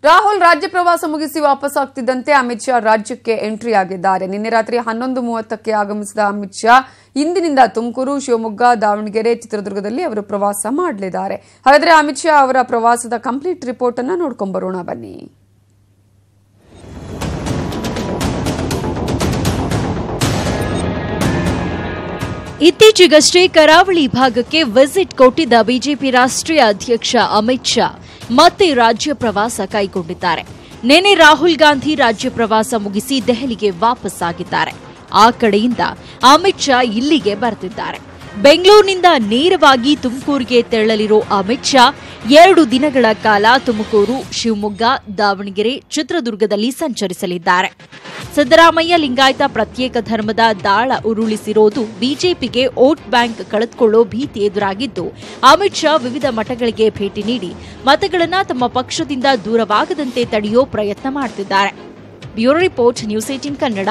ರಾಹುಲ್ ರಾಜ್ಯ ಪ್ರವಾಸ ಮುಗಿಸಿ ವಾಪಸ್ಸಾಗ್ತಿದ್ದಂತೆ ಅಮಿತ್ ಶಾ ರಾಜ್ಯಕ್ಕೆ ಎಂಟ್ರಿ ಆಗಿದ್ದಾರೆ ನಿನ್ನೆ ರಾತ್ರಿ ಹನ್ನೊಂದು ಮೂವತ್ತಕ್ಕೆ ಆಗಮಿಸಿದ ಅಮಿತ್ ಶಾ ಇಂದಿನಿಂದ ತುಮಕೂರು ಶಿವಮೊಗ್ಗ ದಾವಣಗೆರೆ ಚಿತ್ರದುರ್ಗದಲ್ಲಿ ಅವರು ಪ್ರವಾಸ ಮಾಡಲಿದ್ದಾರೆ ಹಾಗಾದ್ರೆ ಅಮಿತ್ ಶಾ ಅವರ ಪ್ರವಾಸದ ಕಂಪ್ಲೀಟ್ ರಿಪೋರ್ಟ್ ಅನ್ನ ನೋಡ್ಕೊಂಡ್ ಬರೋಣ ಬನ್ನಿ ಇತ್ತೀಚೆಗಷ್ಟೇ ಕರಾವಳಿ ಭಾಗಕ್ಕೆ ವಿಸಿಟ್ ಕೊಟ್ಟಿದ್ದ ಬಿಜೆಪಿ ರಾಷ್ಟ್ರೀಯ ಅಧ್ಯಕ್ಷ ಅಮಿತ್ ಶಾ ಮತ್ತೆ ರಾಜ್ಯ ಪ್ರವಾಸ ಕೈಗೊಂಡಿದ್ದಾರೆ ನಿನ್ನೆ ರಾಹುಲ್ ಗಾಂಧಿ ರಾಜ್ಯ ಪ್ರವಾಸ ಮುಗಿಸಿ ದೆಹಲಿಗೆ ವಾಪಸ್ಸಾಗಿದ್ದಾರೆ ಆ ಕಡೆಯಿಂದ ಅಮಿತ್ ಶಾ ಇಲ್ಲಿಗೆ ಬರ್ತಿದ್ದಾರೆ ಬೆಂಗಳೂರಿನಿಂದ ನೇರವಾಗಿ ತುಮಕೂರಿಗೆ ತೆರಳಲಿರೋ ಅಮಿತ್ ಶಾ ಎರಡು ದಿನಗಳ ಕಾಲ ತುಮಕೂರು ಶಿವಮೊಗ್ಗ ದಾವಣಗೆರೆ ಚಿತ್ರದುರ್ಗದಲ್ಲಿ ಸಂಚರಿಸಲಿದ್ದಾರೆ ಸಿದ್ದರಾಮಯ್ಯ ಲಿಂಗಾಯತ ಪ್ರತ್ಯೇಕ ಧರ್ಮದ ದಾಳ ಉರುಳಿಸಿರೋದು ಬಿಜೆಪಿಗೆ ವೋಟ್ ಬ್ಯಾಂಕ್ ಕಳೆದುಕೊಳ್ಳೋ ಭೀತಿ ಎದುರಾಗಿದ್ದು ಅಮಿತ್ ಶಾ ವಿವಿಧ ಮಠಗಳಿಗೆ ಭೇಟಿ ನೀಡಿ ಮತಗಳನ್ನ ತಮ್ಮ ಪಕ್ಷದಿಂದ ದೂರವಾಗದಂತೆ ತಡೆಯೋ ಪ್ರಯತ್ನ ಮಾಡುತ್ತಿದ್ದಾರೆ bureau report news eighteen Kannada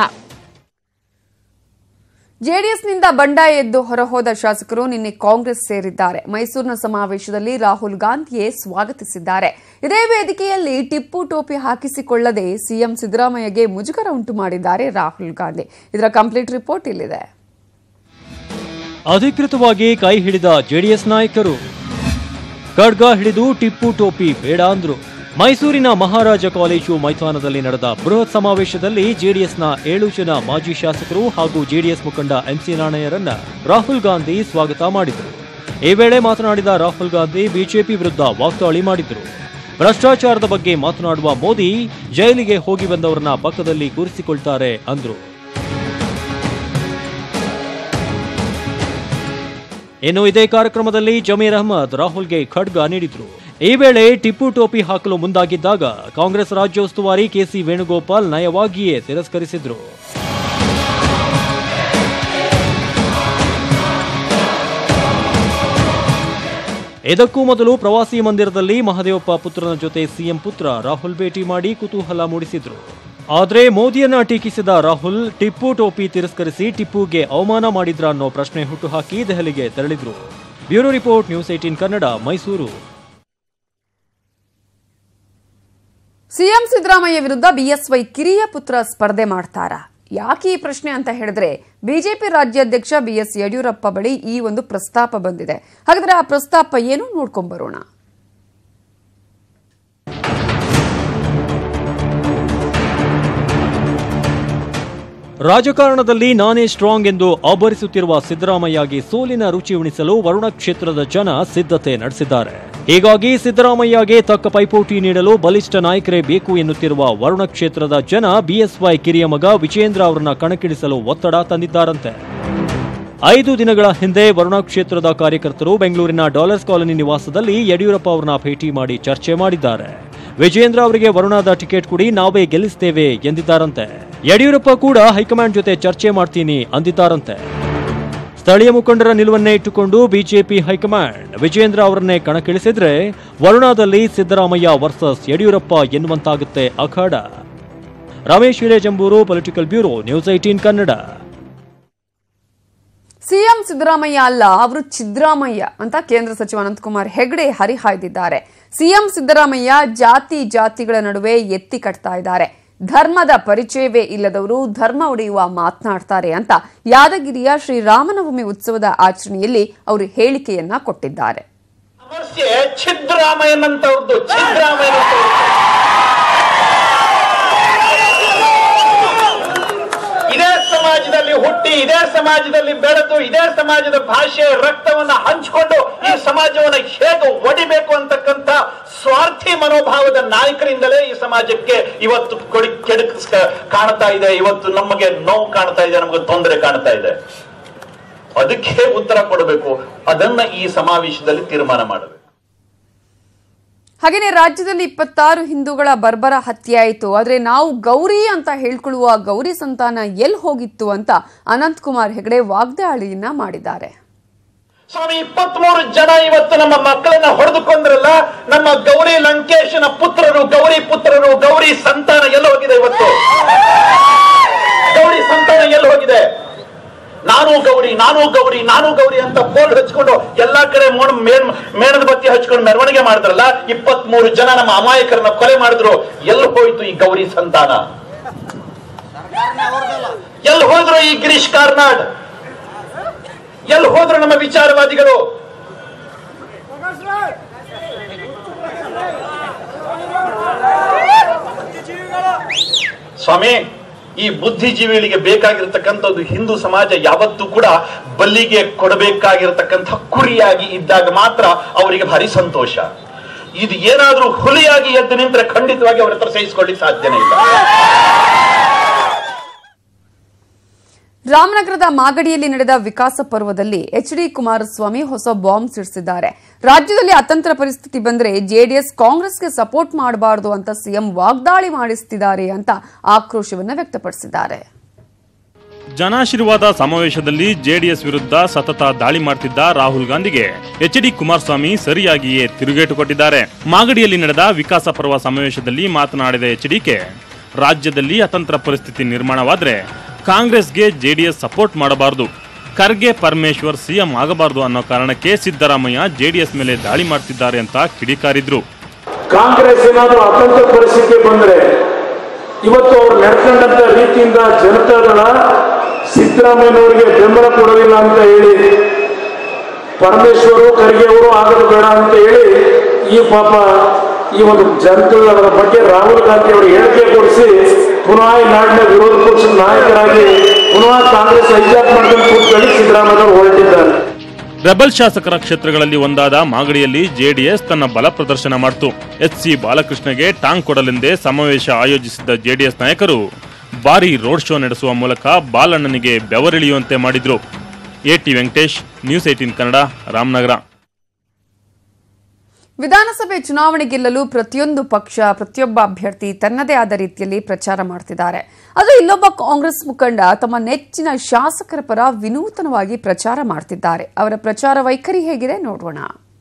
ಜೆಡಿಎಸ್ನಿಂದ ಬಂಡಾಯ ಎದ್ದು ಹೊರಹೋದ ಶಾಸಕರು ನಿನ್ನೆ ಕಾಂಗ್ರೆಸ್ ಸೇರಿದ್ದಾರೆ ಮೈಸೂರಿನ ಸಮಾವೇಶದಲ್ಲಿ ರಾಹುಲ್ ಗಾಂಧಿಯೇ ಸ್ವಾಗತಿಸಿದ್ದಾರೆ ಇದೇ ವೇದಿಕೆಯಲ್ಲಿ ಟಿಪ್ಪು ಟೋಪಿ ಹಾಕಿಸಿಕೊಳ್ಳದೆ ಸಿಎಂ ಸಿದ್ದರಾಮಯ್ಯಗೆ ಮುಜುಗರ ಉಂಟು ಮಾಡಿದ್ದಾರೆ ರಾಹುಲ್ ಗಾಂಧಿ ಇದರ ಕಂಪ್ಲೀಟ್ ರಿಪೋರ್ಟ್ ಇಲ್ಲಿದೆ ಅಧಿಕೃತವಾಗಿ ಕೈ ಹಿಡಿದ ಜೆಡಿಎಸ್ ನಾಯಕರು ಖಡ್ಗ ಹಿಡಿದು ಟಿಪ್ಪು ಟೋಪಿ ಬೇಡ ಅಂದ್ರು ಮೈಸೂರಿನ ಮಹಾರಾಜ ಕಾಲೇಜು ಮೈದಾನದಲ್ಲಿ ನಡೆದ ಬೃಹತ್ ಸಮಾವೇಶದಲ್ಲಿ ಜೆಡಿಎಸ್ನ ಏಳು ಜನ ಮಾಜಿ ಶಾಸಕರು ಹಾಗೂ ಜೆಡಿಎಸ್ ಮುಖಂಡ ಎಂಸಿ ನಾಣಯ್ಯರನ್ನ ರಾಹುಲ್ ಗಾಂಧಿ ಸ್ವಾಗತ ಮಾಡಿದರು ಈ ವೇಳೆ ಮಾತನಾಡಿದ ರಾಹುಲ್ ಗಾಂಧಿ ಬಿಜೆಪಿ ವಿರುದ್ಧ ವಾಗ್ದಾಳಿ ಮಾಡಿದರು ಭ್ರಷ್ಟಾಚಾರದ ಬಗ್ಗೆ ಮಾತನಾಡುವ ಮೋದಿ ಜೈಲಿಗೆ ಹೋಗಿ ಬಂದವರನ್ನ ಪಕ್ಕದಲ್ಲಿ ಕೂರಿಸಿಕೊಳ್ತಾರೆ ಅಂದ್ರು ಇನ್ನು ಇದೇ ಕಾರ್ಯಕ್ರಮದಲ್ಲಿ ಜಮೀರ್ ಅಹಮದ್ ರಾಹುಲ್ಗೆ ಖಡ್ಗ ನೀಡಿದ್ರು ಈ ವೇಳೆ ಟಿಪ್ಪು ಟೋಪಿ ಹಾಕಲು ಮುಂದಾಗಿದ್ದಾಗ ಕಾಂಗ್ರೆಸ್ ರಾಜ್ಯ ಉಸ್ತುವಾರಿ ಕೆಸಿ ವೇಣುಗೋಪಾಲ್ ನಯವಾಗಿಯೇ ತಿರಸ್ಕರಿಸಿದ್ರು ಇದಕ್ಕೂ ಮೊದಲು ಪ್ರವಾಸಿ ಮಂದಿರದಲ್ಲಿ ಮಹದೇವಪ್ಪ ಪುತ್ರನ ಜೊತೆ ಸಿಎಂ ಪುತ್ರ ರಾಹುಲ್ ಭೇಟಿ ಮಾಡಿ ಕುತೂಹಲ ಮೂಡಿಸಿದ್ರು ಆದ್ರೆ ಮೋದಿಯನ್ನ ಟೀಕಿಸಿದ ರಾಹುಲ್ ಟಿಪ್ಪು ಟೋಪಿ ತಿರಸ್ಕರಿಸಿ ಟಿಪ್ಪುಗೆ ಅವಮಾನ ಮಾಡಿದ್ರ ಅನ್ನೋ ಪ್ರಶ್ನೆ ಹುಟ್ಟುಹಾಕಿ ದೆಹಲಿಗೆ ತೆರಳಿದ್ರು bureau report news eighteen Kannada Mysuru CM Siddaramaiah ವಿರುದ್ಧ ಬಿಎಸ್ವೈ ಕಿರಿಯ ಪುತ್ರ ಸ್ಪರ್ಧೆ ಮಾಡ್ತಾರಾ ಯಾಕೆ ಈ ಪ್ರಶ್ನೆ ಅಂತ ಹೇಳಿದ್ರೆ ಬಿಜೆಪಿ ರಾಜ್ಯಾಧ್ಯಕ್ಷ ಬಿಎಸ್ ಯಡಿಯೂರಪ್ಪ ಬಳಿ ಈ ಒಂದು ಪ್ರಸ್ತಾಪ ಬಂದಿದೆ ಹಾಗಾದ್ರೆ ಆ ಪ್ರಸ್ತಾಪ ಏನು ನೋಡ್ಕೊಂಡ್ ಬರೋಣ ರಾಜಕಾರಣದಲ್ಲಿ ನಾನೇ ಸ್ಟ್ರಾಂಗ್ ಎಂದು ಆಭರಿಸುತ್ತಿರುವ ಸಿದ್ದರಾಮಯ್ಯಗೆ ಸೋಲಿನ ರುಚಿ ಉಣಿಸಲು ವರುಣ ಕ್ಷೇತ್ರದ ಜನ ಸಿದ್ಧತೆ ನಡೆಸಿದ್ದಾರೆ ಹೀಗಾಗಿ ಸಿದ್ದರಾಮಯ್ಯಗೆ ತಕ್ಕ ಪೈಪೋಟಿ ನೀಡಲು ಬಲಿಷ್ಠ ನಾಯಕರೇ ಬೇಕು ಎನ್ನುತ್ತಿರುವ ವರುಣ ಕ್ಷೇತ್ರದ ಜನ ಬಿಎಸ್ವೈ ಕಿರಿಯ ಮಗ ವಿಜೇಂದ್ರ ಅವರನ್ನ ಕಣಕ್ಕಿಳಿಸಲು ಒತ್ತಡ ತಂದಿದ್ದಾರಂತೆ ಐದು ದಿನಗಳ ಹಿಂದೆ ವರುಣ ಕ್ಷೇತ್ರದ ಕಾರ್ಯಕರ್ತರು ಬೆಂಗಳೂರಿನ ಡಾಲರ್ಸ್ ಕಾಲೋನಿ ನಿವಾಸದಲ್ಲಿ ಯಡಿಯೂರಪ್ಪ ಅವರನ್ನ ಭೇಟಿ ಮಾಡಿ ಚರ್ಚೆ ಮಾಡಿದ್ದಾರೆ ವಿಜೇಂದ್ರ ಅವರಿಗೆ ವರುಣಾದ ಟಿಕೆಟ್ ಕೊಡಿ ನಾವೇ ಗೆಲ್ಲಿಸ್ತೇವೆ ಎಂದಿದ್ದಾರಂತೆ ಯಡಿಯೂರಪ್ಪ ಕೂಡ ಹೈಕಮಾಂಡ್ ಜೊತೆ ಚರ್ಚೆ ಮಾಡ್ತೀನಿ ಅಂದಿದ್ದಾರಂತೆ ಸ್ಥಳೀಯ ಮುಖಂಡರ ನಿಲುವನ್ನೇ ಇಟ್ಟುಕೊಂಡು ಬಿಜೆಪಿ ಹೈಕಮಾಂಡ್ ವಿಜೇಂದ್ರ ಅವರನ್ನೇ ಕಣಕ್ಕಿಳಿಸಿದ್ರೆ ವರುಣಾದಲ್ಲಿ ಸಿದ್ದರಾಮಯ್ಯ ವರ್ಸಸ್ ಯಡಿಯೂರಪ್ಪ ಎನ್ನುವಂತಾಗುತ್ತೆ ಅಖಾಡ Ramesh Hirejamburu political bureau news eighteen Kannada CM Siddaramaiah ಅಲ್ಲ ಅವರು ಚಿದ್ರಾಮಯ್ಯ ಅಂತ ಕೇಂದ್ರ ಸಚಿವ ಅನಂತಕುಮಾರ್ ಹೆಗಡೆ ಹರಿಹಾಯ್ದಿದ್ದಾರೆ ಸಿಎಂ ಸಿದ್ದರಾಮಯ್ಯ ಜಾತಿ ಜಾತಿಗಳ ನಡುವೆ ಎತ್ತಿ ಕಟ್ತಾ ಇದ್ದಾರೆ ಧರ್ಮದ ಪರಿಚಯವೇ ಇಲ್ಲದವರು ಧರ್ಮ ಒಡೆಯುವ ಮಾತನಾಡ್ತಾರೆ ಅಂತ ಯಾದಗಿರಿಯ ಶ್ರೀರಾಮನವಮಿ ಉತ್ಸವದ ಆಚರಣೆಯಲ್ಲಿ ಅವರು ಹೇಳಿಕೆಯನ್ನ ಕೊಟ್ಟಿದ್ದಾರೆ ಸಮಸ್ಯೆ ಛಿದ್ರಾಮಯ್ಯನಂತವ್ರದ್ದು ಛಿದ್ರಾಮಯ್ಯನಂತವ್ರದ್ದು ಇದೇ ಸಮಾಜದಲ್ಲಿ ಹುಟ್ಟಿ ಇದೇ ಸಮಾಜದಲ್ಲಿ ಬೆಳೆದು ಇದೇ ಸಮಾಜದ ಭಾಷೆ ರಕ್ತವನ್ನ ಹಂಚಿಕೊಂಡು ಈ ಸಮಾಜವನ್ನ ಹೇಗೆ ಒಡಿಬೇಕು ಅಂತಕ್ಕಂಥ ಸ್ವಾರ್ಥಿ ಮನೋಭಾವದ ನಾಯಕರಿಂದಲೇ ಈ ಸಮಾಜಕ್ಕೆ ಇವತ್ತು ಕೊಡಿ ಕೆಡುಕು ಕಾಣ್ತಾ ಇದೆ ಇವತ್ತು ನಮಗೆ ನೋವು ಕಾಣ್ತಾ ಇದೆ ನಮಗೆ ತೊಂದರೆ ಕಾಣ್ತಾ ಇದೆ ಅದಕ್ಕೆ ಉತ್ತರ ಕೊಡಬೇಕು ಅದನ್ನ ಈ ಸಮಾವೇಶದಲ್ಲಿ ತೀರ್ಮಾನ ಮಾಡಬೇಕು ಹಾಗೇನೆ ರಾಜ್ಯದಲ್ಲಿ ಇಪ್ಪತ್ತಾರು ಹಿಂದೂಗಳ ಬರ್ಬರ ಹತ್ಯೆ ಆಯಿತು ಆದ್ರೆ ನಾವು ಗೌರಿ ಅಂತ ಹೇಳ್ಕೊಳ್ಳುವ ಗೌರಿ ಸಂತಾನ ಎಲ್ಲಿ ಹೋಗಿತ್ತು ಅಂತ ಅನಂತ್ ಕುಮಾರ್ ಹೆಗಡೆ ವಾಗ್ದಾಳಿಯನ್ನ ಮಾಡಿದ್ದಾರೆ ಸ್ವಾಮಿ ಇಪ್ಪತ್ಮೂರು ಜನ ಇವತ್ತು ನಮ್ಮ ಮಕ್ಕಳನ್ನ ಹೊಡೆದುಕೊಂಡ್ರಲ್ಲ ನಮ್ಮ ಗೌರಿ ಲಂಕೇಶನ ಪುತ್ರರು ಗೌರಿ ಪುತ್ರರು ಗೌರಿ ಸಂತಾನ ಎಲ್ಲಿ ಹೋಗಿದೆ ಇವತ್ತು ಗೌರಿ ಸಂತಾನ ಎಲ್ಲಿ ಹೋಗಿದೆ ನಾನು ಗೌರಿ ನಾನು ಗೌರಿ ನಾನು ಗೌರಿ ಅಂತ ಬೋರ್ಡ್ ಹಚ್ಕೊಂಡು ಎಲ್ಲಾ ಕಡೆ ಮೋಣ ಮೇಣ್ ಮೇಣದ ಬತ್ತಿ ಹಚ್ಕೊಂಡು ಮೆರವಣಿಗೆ ಮಾಡಿದ್ರಲ್ಲ ಇಪ್ಪತ್ತ್ ಮೂರು ಜನ ನಮ್ಮ ಅಮಾಯಕರನ್ನ ಕೊಲೆ ಮಾಡಿದ್ರು ಎಲ್ಲಿ ಹೋಯ್ತು ಈ ಗೌರಿ ಸಂತಾನ ಎಲ್ಲಿ ಹೋದ್ರು ಈ ಗಿರೀಶ್ ಕಾರ್ನಾಡ್ ಎಲ್ಲಿ ಹೋದ್ರು ನಮ್ಮ ವಿಚಾರವಾದಿಗಳು ಸ್ವಾಮಿ ಈ ಬುದ್ಧಿಜೀವಿಗಳಿಗೆ ಬೇಕಾಗಿರ್ತಕ್ಕಂಥದ್ದು ಹಿಂದೂ ಸಮಾಜ ಯಾವತ್ತೂ ಕೂಡ ಬಲ್ಲಿಗೆ ಕೊಡಬೇಕಾಗಿರ್ತಕ್ಕಂಥ ಕುರಿಯಾಗಿ ಇದ್ದಾಗ ಮಾತ್ರ ಅವರಿಗೆ ಭಾರಿ ಸಂತೋಷ ಇದು ಏನಾದ್ರೂ ಹುಲಿಯಾಗಿ ಎದ್ದು ನಿಂತರೆ ಖಂಡಿತವಾಗಿ ಅವ್ರ ಹತ್ರ ಸಹಿಸಿಕೊಳ್ಳಿಕ್ಕೆ ಸಾಧ್ಯನೇ ಇಲ್ಲ ರಾಮನಗರದ ಮಾಗಡಿಯಲ್ಲಿ ನಡೆದ ವಿಕಾಸ ಪರ್ವದಲ್ಲಿ ಎಚ್ ಡಿ ಕುಮಾರಸ್ವಾಮಿ ಹೊಸ ಬಾಂಬ್ ಸಿಡಿಸಿದ್ದಾರೆ ರಾಜ್ಯದಲ್ಲಿ ಅತಂತ್ರ ಪರಿಸ್ಥಿತಿ ಬಂದರೆ ಜೆಡಿಎಸ್ ಕಾಂಗ್ರೆಸ್ಗೆ ಸಪೋರ್ಟ್ ಮಾಡಬಾರದು ಅಂತ ಸಿಎಂ ವಾಗ್ದಾಳಿ ಮಾಡಿಸ್ತಿದ್ದಾರೆ ಅಂತ ಆಕ್ರೋಶವನ್ನು ವ್ಯಕ್ತಪಡಿಸಿದ್ದಾರೆ ಜನಾಶೀರ್ವಾದ ಸಮಾವೇಶದಲ್ಲಿ ಜೆಡಿಎಸ್ ವಿರುದ್ಧ ಸತತ ದಾಳಿ ಮಾಡ್ತಿದ್ದ ರಾಹುಲ್ ಗಾಂಧಿಗೆ ಎಚ್ ಡಿ ಕುಮಾರಸ್ವಾಮಿ ಸರಿಯಾಗಿಯೇ ತಿರುಗೇಟು ಕೊಟ್ಟಿದ್ದಾರೆ ಮಾಗಡಿಯಲ್ಲಿ ನಡೆದ ವಿಕಾಸ ಪರ್ವ ಸಮಾವೇಶದಲ್ಲಿ ಮಾತನಾಡಿದ ಎಚ್ ಡಿಕೆ ರಾಜ್ಯದಲ್ಲಿ ಅತಂತ್ರ ಪರಿಸ್ಥಿತಿ ನಿರ್ಮಾಣವಾದ್ರೆ ಕಾಂಗ್ರೆಸ್ಗೆ ಜೆಡಿಎಸ್ ಸಪೋರ್ಟ್ ಮಾಡಬಾರದು ಖರ್ಗೆ ಪರಮೇಶ್ವರ್ ಸಿಎಂ ಆಗಬಾರದು ಅನ್ನೋ ಕಾರಣಕ್ಕೆ ಸಿದ್ದರಾಮಯ್ಯ ಜೆಡಿಎಸ್ ಮೇಲೆ ದಾಳಿ ಮಾಡ್ತಿದ್ದಾರೆ ಅಂತ ಕಿಡಿಕಾರಿದ್ರು ಕಾಂಗ್ರೆಸ್ ಏನಾದರೂ ಅತಂತ್ರ ಪರಿಸ್ಥಿತಿ ಬಂದರೆ ಇವತ್ತು ಅವ್ರು ನಡ್ಕೊಂಡಂತ ರೀತಿಯಿಂದ ಜನತಾದಳ ಸಿದ್ದರಾಮಯ್ಯನವರಿಗೆ ಬೆಂಬಲ ಕೊಡೋದಿಲ್ಲ ಅಂತ ಹೇಳಿ ಪರಮೇಶ್ವರು ಖರ್ಗೆ ಅವರು ಆಗೋದು ಬೇಡ ಅಂತ ಹೇಳಿ ಈ ಪಾಪ ಈ ಒಂದು ಜನತಾದಳದ ಬಗ್ಗೆ ರಾಹುಲ್ ಗಾಂಧಿ ಅವರು ಹೇಳಿಕೆ ಕೊಡಿಸಿ ಪುನಃ ಈ ನಾಡಿನ ವಿರೋಧ ಪಕ್ಷದ ನಾಯಕರಾಗಿ ಪುನಃ ಕಾಂಗ್ರೆಸ್ ಹೈಜಾಕ್ ಮಾಡ್ಕೊಂಡು ಕೂತ್ಕೊಳ್ಳಿ ಸಿದ್ದರಾಮಯ್ಯ ಅವರು ಹೊರಟಿದ್ದಾರೆ ರೆಬಲ್ ಶಾಸಕರ ಕ್ಷೇತ್ರಗಳಲ್ಲಿ ಒಂದಾದ ಮಾಗಡಿಯಲ್ಲಿ ಜೆಡಿಎಸ್ ತನ್ನ ಬಲ ಪ್ರದರ್ಶನ ಮಾಡಿತು ಎಚ್ ಸಿ ಬಾಲಕೃಷ್ಣಗೆ ಟಾಂಗ್ ಕೊಡಲೆಂದೇ ಸಮಾವೇಶ ಆಯೋಜಿಸಿದ್ದ ಜೆಡಿಎಸ್ ನಾಯಕರು ಭಾರಿ ರೋಡ್ ಶೋ ನಡೆಸುವ ಮೂಲಕ ಬಾಲಣ್ಣನಿಗೆ ಬೆವರಿಳಿಯುವಂತೆ ಮಾಡಿದ್ರು AT Venkatesh news eighteen Kannada Ramanagara ವಿಧಾನಸಭೆ ಚುನಾವಣೆ ಗೆಲ್ಲಲು ಪ್ರತಿಯೊಂದು ಪಕ್ಷ ಪ್ರತಿಯೊಬ್ಬ ಅಭ್ಯರ್ಥಿ ತನ್ನದೇ ಆದ ರೀತಿಯಲ್ಲಿ ಪ್ರಚಾರ ಮಾಡ್ತಿದ್ದಾರೆ ಅದು ಇಲ್ಲೊಬ್ಬ ಕಾಂಗ್ರೆಸ್ ಮುಖಂಡ ತಮ್ಮ ನೆಚ್ಚಿನ ಶಾಸಕರ ಪರ ವಿನೂತನವಾಗಿ ಪ್ರಚಾರ ಮಾಡ್ತಿದ್ದಾರೆ ಅವರ ಪ್ರಚಾರ ವೈಖರಿ ಹೇಗಿದೆ ನೋಡೋಣ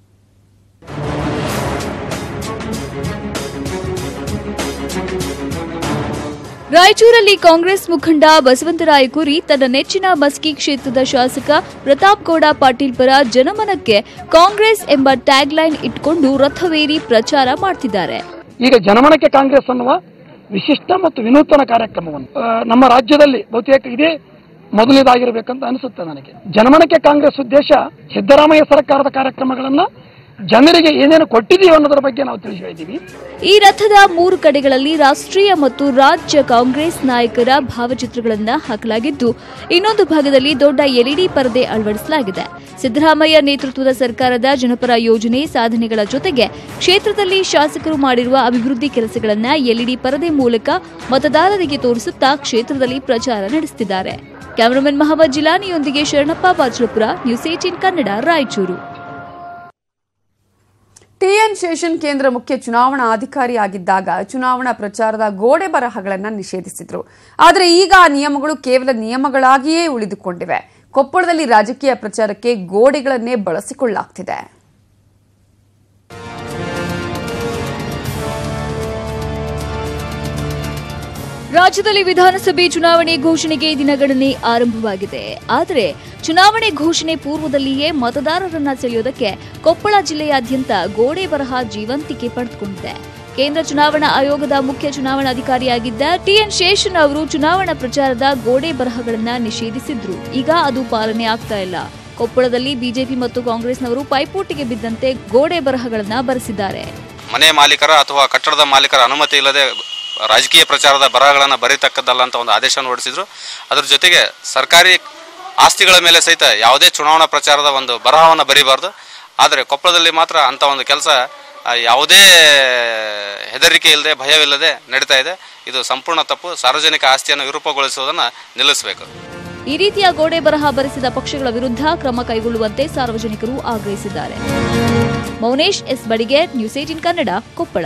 ರಾಯಚೂರಲ್ಲಿ ಕಾಂಗ್ರೆಸ್ ಮುಖಂಡ ಬಸವಂತರಾಯ ಕುರಿ ತನ್ನ ನೆಚ್ಚಿನ ಮಸ್ಕಿ ಕ್ಷೇತ್ರದ ಶಾಸಕ ಪ್ರತಾಪ್ ಗೌಡ ಪಾಟೀಲ್ ಪರ ಜನಮನಕ್ಕೆ ಕಾಂಗ್ರೆಸ್ ಎಂಬ ಟ್ಯಾಗ್ಲೈನ್ ಇಟ್ಕೊಂಡು ರಥವೇರಿ ಪ್ರಚಾರ ಮಾಡ್ತಿದ್ದಾರೆ ಈಗ ಜನಮನಕ್ಕೆ ಕಾಂಗ್ರೆಸ್ ಅನ್ನುವ ವಿಶಿಷ್ಟ ಮತ್ತು ವಿನೂತನ ಕಾರ್ಯಕ್ರಮವನ್ನು ಆ, ನಮ್ಮ ರಾಜ್ಯದಲ್ಲಿ ಬಹುತೇಕ ಇದೇ ಮೊದಲನೇದಾಗಿರಬೇಕಂತ ಅನಿಸುತ್ತೆ ನನಗೆ ಜನಮನಕ್ಕೆ ಕಾಂಗ್ರೆಸ್ ಉದ್ದೇಶ ಸಿದ್ದರಾಮಯ್ಯ ಸರ್ಕಾರದ ಕಾರ್ಯಕ್ರಮಗಳನ್ನ ಜನರಿಗೆ ಏನೇನು ಕೊಟ್ಟಿದೀವಿ ಅನ್ನೋದ್ರ ಬಗ್ಗೆ ನಾವು ತಿಳಿಸಿ ಹೇಳಿದ್ದೀವಿ ಈ ರಥದ ಮೂರು ಕಡೆಗಳಲ್ಲಿ ರಾಷ್ಟ್ರೀಯ ಮತ್ತು ರಾಜ್ಯ ಕಾಂಗ್ರೆಸ್ ನಾಯಕರ ಭಾವಚಿತ್ರಗಳನ್ನ ಹಾಕಲಾಗಿದ್ದು ಇನ್ನೊಂದು ಭಾಗದಲ್ಲಿ ದೊಡ್ಡ ಎಲ್ಇಡಿ ಪರದೆ ಅಳವಡಿಸಲಾಗಿದೆ ಸಿದ್ದರಾಮಯ್ಯ ನೇತೃತ್ವದ ಸರ್ಕಾರದ ಜನಪರ ಯೋಜನೆ ಸಾಧನೆಗಳ ಜೊತೆಗೆ ಕ್ಷೇತ್ರದಲ್ಲಿ ಶಾಸಕರು ಮಾಡಿರುವ ಅಭಿವೃದ್ಧಿ ಕೆಲಸಗಳನ್ನ ಎಲ್ಇಡಿ ಪರದೆ ಮೂಲಕ ಮತದಾರರಿಗೆ ತೋರಿಸುತ್ತಾ ಕ್ಷೇತ್ರದಲ್ಲಿ ಪ್ರಚಾರ ನಡೆಸುತ್ತಿದ್ದಾರೆ ಕ್ಯಾಮರಾಮನ್ ಮಹಮ್ಮದ್ ಜಿಲಾನಿಯೊಂದಿಗೆ Sharanappa Bajrapura news eighteen Kannada Raichur T N ಕೇಂದ್ರ ಮುಖ್ಯ ಚುನಾವಣಾ ಅಧಿಕಾರಿಯಾಗಿದ್ದಾಗ ಚುನಾವಣಾ ಪ್ರಚಾರದ ಗೋಡೆ ಬರಹಗಳನ್ನು ನಿಷೇಧಿಸಿದ್ರು ಆದರೆ ಈಗ ಆ ನಿಯಮಗಳು ಕೇವಲ ನಿಯಮಗಳಾಗಿಯೇ ಉಳಿದುಕೊಂಡಿವೆ ಕೊಪ್ಪಳದಲ್ಲಿ ರಾಜಕೀಯ ಪ್ರಚಾರಕ್ಕೆ ಗೋಡೆಗಳನ್ನೇ ಬಳಸಿಕೊಳ್ಳಲಾಗ್ತಿದೆ ರಾಜ್ಯದಲ್ಲಿ ವಿಧಾನಸಭೆ ಚುನಾವಣೆ ಘೋಷಣೆಗೆ ದಿನಗಣನೆ ಆರಂಭವಾಗಿದೆ ಆದರೆ ಚುನಾವಣೆ ಘೋಷಣೆ ಪೂರ್ವದಲ್ಲಿಯೇ ಮತದಾರರನ್ನ ಸೆಳೆಯೋದಕ್ಕೆ ಕೊಪ್ಪಳ ಜಿಲ್ಲೆಯಾದ್ಯಂತ ಗೋಡೆ ಬರಹ ಜೀವಂತಿಕೆ ಪಡೆದುಕೊಂಡಿದೆ ಕೇಂದ್ರ ಚುನಾವಣಾ ಆಯೋಗದ ಮುಖ್ಯ ಚುನಾವಣಾಧಿಕಾರಿಯಾಗಿದ್ದ ಟಿಎನ್ ಶೇಷನ್ ಅವರು ಚುನಾವಣಾ ಪ್ರಚಾರದ ಗೋಡೆ ಬರಹಗಳನ್ನ ನಿಷೇಧಿಸಿದ್ರು ಈಗ ಅದು ಪಾಲನೆ ಆಗ್ತಾ ಇಲ್ಲ ಕೊಪ್ಪಳದಲ್ಲಿ ಬಿಜೆಪಿ ಮತ್ತು ಕಾಂಗ್ರೆಸ್ನವರು ಪೈಪೋಟಿಗೆ ಬಿದ್ದಂತೆ ಗೋಡೆ ಬರಹಗಳನ್ನ ಬರೆಸಿದ್ದಾರೆ ಮನೆ ಮಾಲೀಕರ ಅಥವಾ ಕಟ್ಟಡದ ಮಾಲೀಕರ ಅನುಮತಿ ಇಲ್ಲದೆ ರಾಜಕೀಯ ಪ್ರಚಾರದ ಬರಹಗಳನ್ನು ಬರೀತಕ್ಕದ್ದಲ್ಲ ಅಂತ ಒಂದು ಆದೇಶವನ್ನು ಹೊರಡಿಸಿದ್ರು ಅದ್ರ ಜೊತೆಗೆ ಸರ್ಕಾರಿ ಆಸ್ತಿಗಳ ಮೇಲೆ ಸಹಿತ ಯಾವುದೇ ಚುನಾವಣಾ ಪ್ರಚಾರದ ಒಂದು ಬರಹವನ್ನು ಬರೀಬಾರ್ದು ಆದರೆ ಕೊಪ್ಪಳದಲ್ಲಿ ಮಾತ್ರ ಅಂಥ ಒಂದು ಕೆಲಸ ಯಾವುದೇ ಹೆದರಿಕೆ ಇಲ್ಲದೆ ಭಯವಿಲ್ಲದೆ ನಡೀತಾ ಇದೆ ಇದು ಸಂಪೂರ್ಣ ತಪ್ಪು ಸಾರ್ವಜನಿಕ ಆಸ್ತಿಯನ್ನು ವಿರೂಪಗೊಳಿಸುವುದನ್ನು ನಿಲ್ಲಿಸಬೇಕು ಈ ರೀತಿಯ ಗೋಡೆ ಬರಹ ಬರೆಸಿದ ಪಕ್ಷಗಳ ವಿರುದ್ಧ ಕ್ರಮ ಕೈಗೊಳ್ಳುವಂತೆ ಸಾರ್ವಜನಿಕರು ಆಗ್ರಹಿಸಿದ್ದಾರೆ Mounesh S Badige news eighteen Kannada Koppal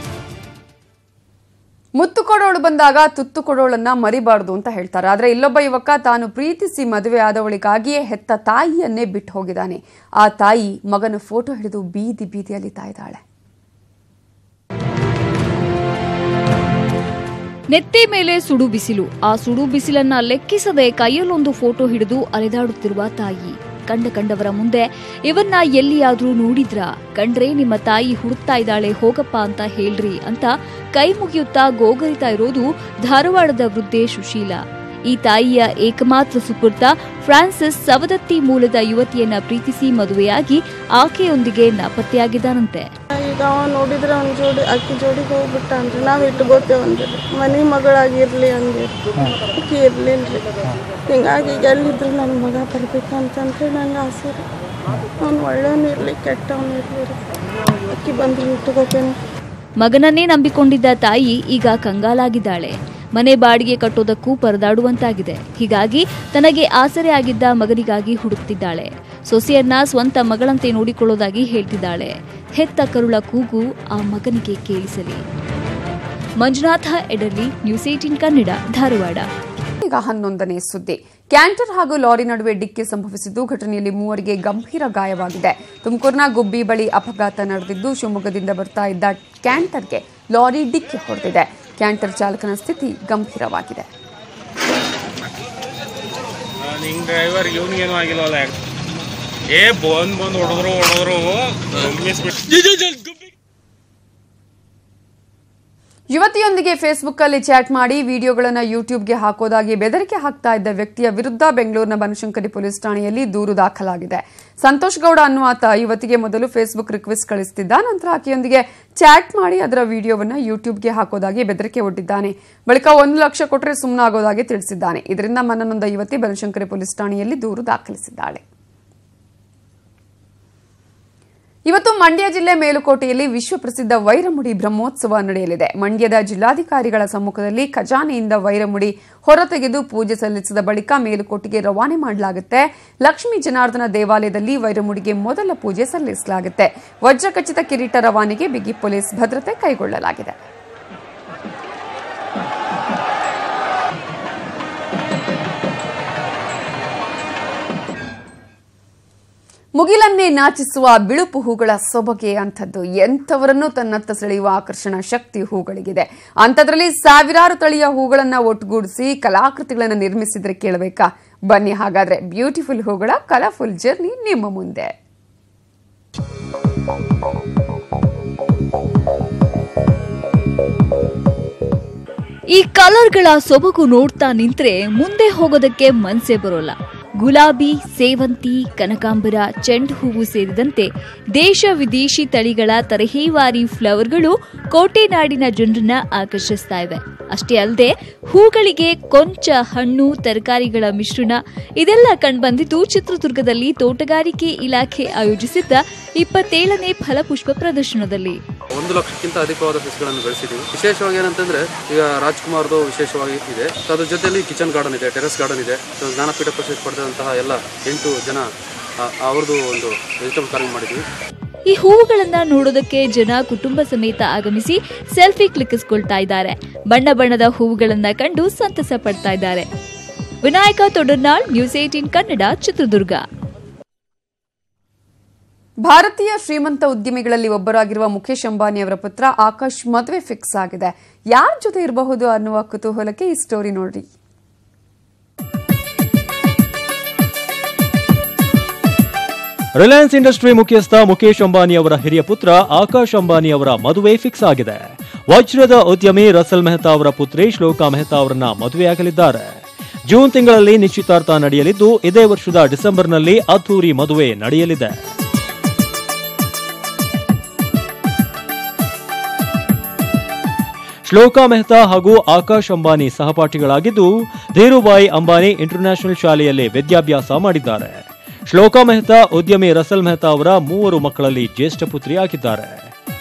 ಮುತ್ತು ಕೊಡೋಳು ಬಂದಾಗ ತುತ್ತು ಕೊಡೋಳನ್ನ ಮರಿಬಾರ್ದು ಅಂತ ಹೇಳ್ತಾರೆ ಆದ್ರೆ ಇಲ್ಲೊಬ್ಬ ಯುವಕ ತಾನು ಪ್ರೀತಿಸಿ ಮದುವೆ ಆದವಳಿಗಾಗಿಯೇ ಹೆತ್ತ ತಾಯಿಯನ್ನೇ ಬಿಟ್ಟು ಹೋಗಿದ್ದಾನೆ ಆ ತಾಯಿ ಮಗನ ಫೋಟೋ ಹಿಡಿದು ಬೀದಿ ಬೀದಿಯಲ್ಲಿ ತಾಯ್ದಾಳೆ ನೆತ್ತಿ ಮೇಲೆ ಸುಡು ಬಿಸಿಲು ಆ ಸುಡು ಬಿಸಿಲನ್ನ ಲೆಕ್ಕಿಸದೆ ಕೈಯಲ್ಲೊಂದು ಫೋಟೋ ಹಿಡಿದು ಅಲೆದಾಡುತ್ತಿರುವ ತಾಯಿ ಕಂಡ ಕಂಡವರ ಮುಂದೆ ಇವನ್ನ ಎಲ್ಲಿಯಾದ್ರೂ ನೋಡಿದ್ರ ಕಂಡ್ರೆ ನಿಮ್ಮ ತಾಯಿ ಹುಡುಕ್ತಾ ಇದ್ದಾಳೆ ಹೋಗಪ್ಪ ಅಂತ ಹೇಳ್ರಿ ಅಂತ ಕೈ ಮುಗಿಯುತ್ತಾ ಗೋಗರಿತಾ ಇರೋದು ಧಾರವಾಡದ ವೃದ್ಧೆ ಸುಶೀಲಾ ಈ ತಾಯಿಯ ಏಕಮಾತ್ರ ಸುಪುತ್ರ ಫ್ರಾನ್ಸಿಸ್ ಸವದತ್ತಿ ಮೂಲದ ಯುವತಿಯನ್ನ ಪ್ರೀತಿಸಿ ಮದುವೆಯಾಗಿ ಆಕೆಯೊಂದಿಗೆ ನಾಪತ್ತೆಯಾಗಿದ್ದಾನಂತೆ ಈಗ ಅವ ನೋಡಿದ್ರೆ ಅವ್ನ ಜೋಡಿ ಅಕ್ಕಿ ಜೋಡಿಗೆ ಹೋಗ್ಬಿಟ್ಟ ಅಂದ್ರಿ ನಾವು ಇಟ್ಕೋತೇವೆ ಅಂದ್ರಿ ಮನೆ ಮಗಳಾಗಿರ್ಲಿ ಅಂದಿರಿ ಅಕ್ಕಿ ಇರ್ಲಿಲ್ರಿ ಹಿಂಗಾಗಿ ಈಗ ಎಲ್ಲಿದ್ರು ನನ್ನ ಮಗ ಬರ್ಬೇಕಂತಂದ್ರೆ ನಂಗೆ ಆಸೆ ರೀ ಅವ್ನು ಒಳ್ಳೆಯವನು ಇರಲಿ ಕೆಟ್ಟವನು ಇರಲಿ ರೀ ಅಕ್ಕಿ ಬಂದು ಇಟ್ಕೋತೇನೆ ಮಗನನ್ನೇ ನಂಬಿಕೊಂಡಿದ್ದ ತಾಯಿ ಈಗ ಕಂಗಾಲಾಗಿದ್ದಾಳೆ ಮನೆ ಬಾಡಿಗೆ ಕಟ್ಟೋದಕ್ಕೂ ಪರದಾಡುವಂತಾಗಿದೆ ಹೀಗಾಗಿ ತನಗೆ ಆಸರೆ ಆಗಿದ್ದ ಮಗನಿಗಾಗಿ ಹುಡುಕ್ತಿದ್ದಾಳೆ ಸೊಸೆಯನ್ನ ಸ್ವಂತ ಮಗಳಂತೆ ನೋಡಿಕೊಳ್ಳೋದಾಗಿ ಹೇಳ್ತಿದ್ದಾಳೆ ಹೆತ್ತ ಕರುಳ ಕೂಗು ಆ ಮಗನಿಗೆ ಕೇಳಿಸಲಿ ಮಂಜುನಾಥ ಎಡರ್ಲಿ ನ್ಯೂಸ್ ಏಟೀನ್ ಕನ್ನಡ ಧಾರವಾಡ ಈಗ ಹನ್ನೊಂದನೇ ಸುದ್ದಿ ಕ್ಯಾಂಟರ್ ಹಾಗೂ ಲಾರಿ ನಡುವೆ ಡಿಕ್ಕಿ ಸಂಭವಿಸಿದ್ದು ಘಟನೆಯಲ್ಲಿ ಮೂವರಿಗೆ ಗಂಭೀರ ಗಾಯವಾಗಿದೆ ತುಮಕೂರಿನ ಗುಬ್ಬಿ ಬಳಿ ಅಪಘಾತ ನಡೆದಿದ್ದು ಶಿವಮೊಗ್ಗದಿಂದ ಬರ್ತಾ ಇದ್ದ ಕ್ಯಾಂಟರ್ಗೆ ಲಾರಿ ಡಿಕ್ಕಿ ಹೊಡೆದಿದೆ ಕ್ಯಾಂಟರ್ ಚಾಲಕನ ಸ್ಥಿತಿ ಗಂಭೀರವಾಗಿದೆ ನಿಂಗ್ ಡ್ರೈವರ್ ಇವನಿಗೇನು ಆಗಿಲ್ವಲ್ಲ ಏ ಬಂದ್ ಬಂದ್ ಹೊಡೆದ್ರು ಹೊಡೆದ್ರು ಯುವತಿಯೊಂದಿಗೆ ಫೇಸ್ಬುಕ್ಕಲ್ಲಿ ಚಾಟ್ ಮಾಡಿ ವಿಡಿಯೋಗಳನ್ನು ಯೂಟ್ಯೂಬ್ಗೆ ಹಾಕೋದಾಗಿ ಬೆದರಿಕೆ ಹಾಕ್ತಾ ಇದ್ದ ವ್ಯಕ್ತಿಯ ವಿರುದ್ಧ ಬೆಂಗಳೂರಿನ ಬನಶಂಕರಿ ಪೊಲೀಸ್ ಠಾಣೆಯಲ್ಲಿ ದೂರು ದಾಖಲಾಗಿದೆ ಸಂತೋಷ್ ಗೌಡ ಅನ್ನುವಾತ ಯುವತಿಗೆ ಮೊದಲು ಫೇಸ್ಬುಕ್ ರಿಕ್ವೆಸ್ಟ್ ಕಳಿಸುತ್ತಿದ್ದ ನಂತರ ಆಕೆಯೊಂದಿಗೆ ಚಾಟ್ ಮಾಡಿ ಅದರ ವಿಡಿಯೋವನ್ನು ಯೂಟ್ಯೂಬ್ಗೆ ಹಾಕೋದಾಗಿ ಬೆದರಿಕೆ ಒಡ್ಡಿದ್ದಾನೆ ಬಳಿಕ ಒಂದು ಲಕ್ಷ ಕೊಟ್ಟರೆ ಸುಮ್ಮನಾಗೋದಾಗಿ ತಿಳಿಸಿದ್ದಾನೆ ಇದರಿಂದ ಮನನೊಂದ ಯುವತಿ ಬನಶಂಕರಿ ಪೊಲೀಸ್ ಠಾಣೆಯಲ್ಲಿ ದೂರು ದಾಖಲಿಸಿದ್ದಾಳೆ ಇವತ್ತು ಮಂಡ್ಯ ಜಿಲ್ಲೆ ಮೇಲುಕೋಟೆಯಲ್ಲಿ ವಿಶ್ವಪ್ರಸಿದ್ಧ ವೈರಮುಡಿ ಬ್ರಹ್ಮೋತ್ಸವ ನಡೆಯಲಿದೆ ಮಂಡ್ಯದ ಜಿಲ್ಲಾಧಿಕಾರಿಗಳ ಸಮ್ಮುಖದಲ್ಲಿ ಖಜಾನೆಯಿಂದ ವೈರಮುಡಿ ಹೊರತೆಗೆದು ಪೂಜೆ ಸಲ್ಲಿಸಿದ ಬಳಿಕ ಮೇಲುಕೋಟೆಗೆ ರವಾನೆ ಮಾಡಲಾಗುತ್ತೆ ಲಕ್ಷ್ಮೀ ಜನಾರ್ದನ ದೇವಾಲಯದಲ್ಲಿ ವೈರಮುಡಿಗೆ ಮೊದಲ ಪೂಜೆ ಸಲ್ಲಿಸಲಾಗುತ್ತೆ ವಜ್ರಖಚಿತ ಕಿರೀಟ ರವಾನೆಗೆ ಬಿಗಿ ಪೊಲೀಸ್ ಭದ್ರತೆ ಕೈಗೊಳ್ಳಲಾಗಿದೆ ಮುಗಿಲನ್ನೇ ನಾಚಿಸುವ ಬಿಳುಪು ಹೂಗಳ ಸೊಬಗೆ ಅಂಥದ್ದು ಎಂಥವರನ್ನೂ ತನ್ನತ್ತ ಸೆಳೆಯುವ ಆಕರ್ಷಣ ಶಕ್ತಿ ಹೂಗಳಿಗಿದೆ ಅಂಥದ್ರಲ್ಲಿ ಸಾವಿರಾರು ತಳಿಯ ಹೂಗಳನ್ನ ಒಟ್ಟುಗೂಡಿಸಿ ಕಲಾಕೃತಿಗಳನ್ನು ನಿರ್ಮಿಸಿದ್ರೆ ಕೇಳಬೇಕಾ ಬನ್ನಿ ಹಾಗಾದ್ರೆ ಬ್ಯೂಟಿಫುಲ್ ಹೂಗಳ ಕಲರ್ಫುಲ್ ಜರ್ನಿ ನಿಮ್ಮ ಮುಂದೆ ಈ ಕಲರ್ಗಳ ಸೊಬಗು ನೋಡ್ತಾ ನಿಂತ್ರೆ ಮುಂದೆ ಹೋಗೋದಕ್ಕೆ ಮನ್ಸೇ ಬರೋಲ್ಲ ಗುಲಾಬಿ ಸೇವಂತಿ ಕನಕಾಂಬರ ಚೆಂಡು ಹೂವು ಸೇರಿದಂತೆ ದೇಶ ವಿದೇಶಿ ತಳಿಗಳ ತರಹೇವಾರಿ ಫ್ಲವರ್ಗಳು ಕೋಟೆನಾಡಿನ ಜನರನ್ನ ಆಕರ್ಷಿಸ್ತಾ ಇವೆ ಅಷ್ಟೇ ಅಲ್ಲದೆ ಹೂಗಳಿಗೆ ಕೊಂಚ ಹಣ್ಣು ತರಕಾರಿಗಳ ಮಿಶ್ರಣ ಇದೆಲ್ಲ ಕಂಡುಬಂದಿದ್ದು ಚಿತ್ರದುರ್ಗದಲ್ಲಿ ತೋಟಗಾರಿಕೆ ಇಲಾಖೆ ಆಯೋಜಿಸಿದ್ದ ಇಪ್ಪತ್ತೇಳನೇ ಫಲಪುಷ್ಪ ಪ್ರದರ್ಶನದಲ್ಲಿ ಒಂದು ಲಕ್ಷಕ್ಕಿಂತ ಅಧಿಕವಾದ ಸಸಿಗಳನ್ನು ಬೆಳೆಸಿದ್ದೀವಿ ವಿಶೇಷವಾಗಿ ಏನಂತಂದ್ರೆ ಈಗ ರಾಜ್ಕುಮಾರ್ದು ವಿಶೇಷವಾಗಿ ಇದೆ ಸೊ ಅದ್ರ ಜೊತೆಲಿ ಕಿಚನ್ ಗಾರ್ಡನ್ ಇದೆ ಟೆರೆಸ್ ಗಾರ್ಡನ್ ಇದೆ ಸೊ ಜ್ಞಾನಪೀಠ ಪ್ರಶಸ್ತಿ ಪಡೆದಂತಹ ಎಲ್ಲ ಎಂಟು ಜನ ಆ- ಅವ್ರದ್ದು ಒಂದು ವೆಜಿಟಬಲ್ ಫಾರ್ಮಿಂಗ್ ಮಾಡಿದ್ವಿ ಈ ಹೂವುಗಳನ್ನ ನೋಡೋದಕ್ಕೆ ಜನ ಕುಟುಂಬ ಸಮೇತ ಆಗಮಿಸಿ ಸೆಲ್ಫಿ ಕ್ಲಿಕ್ಕಿಸ್ಕೊಳ್ತಾ ಇದ್ದಾರೆ ಬಣ್ಣ ಬಣ್ಣದ ಹೂವುಗಳನ್ನ ಕಂಡು ಸಂತಸ ಪಡ್ತಾ ಇದ್ದಾರೆ ವಿನಾಯಕ ತೊಡರ್ನಾಳ್ ನ್ಯೂಸ್ ಏಟೀನ್ ಕನ್ನಡ ಚಿತ್ರದುರ್ಗ ಭಾರತೀಯ ಶ್ರೀಮಂತ ಉದ್ಯಮಿಗಳಲ್ಲಿ ಒಬ್ಬರಾಗಿರುವ ಮುಖೇಶ್ ಅಂಬಾನಿ ಅವರ ಪುತ್ರ ಆಕಾಶ್ ಮದುವೆ ಫಿಕ್ಸ್ ಆಗಿದೆ ಯಾರ ಜೊತೆ ಇರಬಹುದು ಅನ್ನುವ ಕುತೂಹಲಕ್ಕೆ ಈ ಸ್ಟೋರಿ ನೋಡ್ರಿ ರಿಲಯನ್ಸ್ ಇಂಡಸ್ಟ್ರಿ ಮುಖ್ಯಸ್ಥ ಮುಖೇಶ್ ಅಂಬಾನಿ ಅವರ ಹಿರಿಯ ಪುತ್ರ ಆಕಾಶ್ ಅಂಬಾನಿ ಅವರ ಮದುವೆ ಫಿಕ್ಸ್ ಆಗಿದೆ ವಜ್ರದ ಉದ್ಯಮಿ ರಸಲ್ ಮೆಹ್ತಾ ಅವರ ಪುತ್ರಿ ಶ್ಲೋಕಾ ಮೆಹ್ತಾ ಅವರನ್ನ ಮದುವೆಯಾಗಲಿದ್ದಾರೆ ಜೂನ್ ತಿಂಗಳಲ್ಲಿ ನಿಶ್ಚಿತಾರ್ಥ ನಡೆಯಲಿದ್ದು ಇದೇ ವರ್ಷದ ಡಿಸೆಂಬರ್ನಲ್ಲಿ ಅದ್ದೂರಿ ಮದುವೆ ನಡೆಯಲಿದೆ ಶ್ಲೋಕಾ ಮೆಹ್ತಾ ಹಾಗೂ ಆಕಾಶ್ ಅಂಬಾನಿ ಸಹಪಾಠಿಗಳಾಗಿದ್ದು ಧೀರುಬಾಯಿ ಅಂಬಾನಿ ಇಂಟರ್ನ್ಯಾಷನಲ್ ಶಾಲೆಯಲ್ಲಿ ವಿದ್ಯಾಭ್ಯಾಸ ಮಾಡಿದ್ದಾರೆ ಶ್ಲೋಕಾ ಮೆಹ್ತಾ ಉದ್ಯಮಿ ರಸಲ್ ಮೆಹ್ತಾ ಅವರ ಮೂವರು ಮಕ್ಕಳಲ್ಲಿ ಜ್ಯೇಷ್ಠ ಪುತ್ರಿಯಾಗಿದ್ದಾರೆ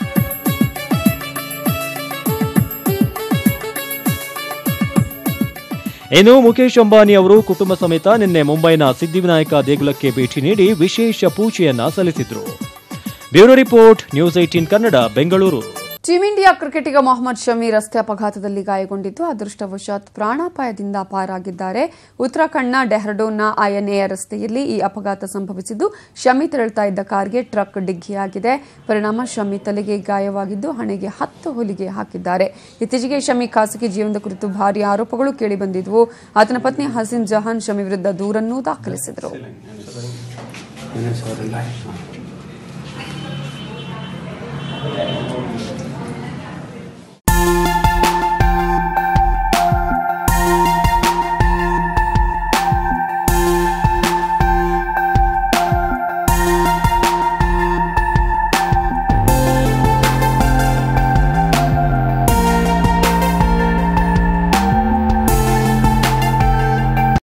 ಇನ್ನು ಮುಖೇಶ್ ಅಂಬಾನಿ ಅವರು ಕುಟುಂಬ ಸಮೇತ ನಿನ್ನೆ ಮುಂಬೈನ ಸಿದ್ಧಿವಿನಾಯಕ ದೇಗುಲಕ್ಕೆ ಭೇಟಿ ನೀಡಿ ವಿಶೇಷ ಪೂಜೆಯನ್ನ ಸಲ್ಲಿಸಿದ್ರು bureau report news eighteen Kannada Bengaluru team India ಕ್ರಿಕೆಟಿಗ ಮೊಹಮ್ಮದ್ ಶಮಿ ರಸ್ತೆ ಅಪಘಾತದಲ್ಲಿ ಗಾಯಗೊಂಡಿದ್ದು ಅದೃಷ್ಟವಶಾತ್ ಪ್ರಾಣಾಪಾಯದಿಂದ ಪಾರಾಗಿದ್ದಾರೆ ಉತ್ತರಾಖಂಡ್ನ ಡೆಹ್ರಾಡೂನ್ನ ಐಎನ್ಎ ರಸ್ತೆಯಲ್ಲಿ ಈ ಅಪಘಾತ ಸಂಭವಿಸಿದ್ದು ಶಮಿ ತೆರಳುತ್ತಾ ಇದ್ದ ಕಾರ್ಗೆ ಟ್ರಕ್ ಡಿಗ್ಗಿಯಾಗಿದೆ ಪರಿಣಾಮ ಶಮಿ ತಲೆಗೆ ಗಾಯವಾಗಿದ್ದು ಹಣೆಗೆ ಹತ್ತು ಹೊಲಿಗೆ ಹಾಕಿದ್ದಾರೆ ಇತ್ತೀಚೆಗೆ ಶಮಿ ಖಾಸಗಿ ಜೀವನದ ಕುರಿತು ಭಾರಿ ಆರೋಪಗಳು ಕೇಳಿಬಂದಿದ್ವು ಆತನ ಪತ್ನಿ ಹಸೀನ್ ಜಹಾನ್ ಶಮಿ ವಿರುದ್ಧ ದೂರನ್ನೂ ದಾಖಲಿಸಿದರು Thank you.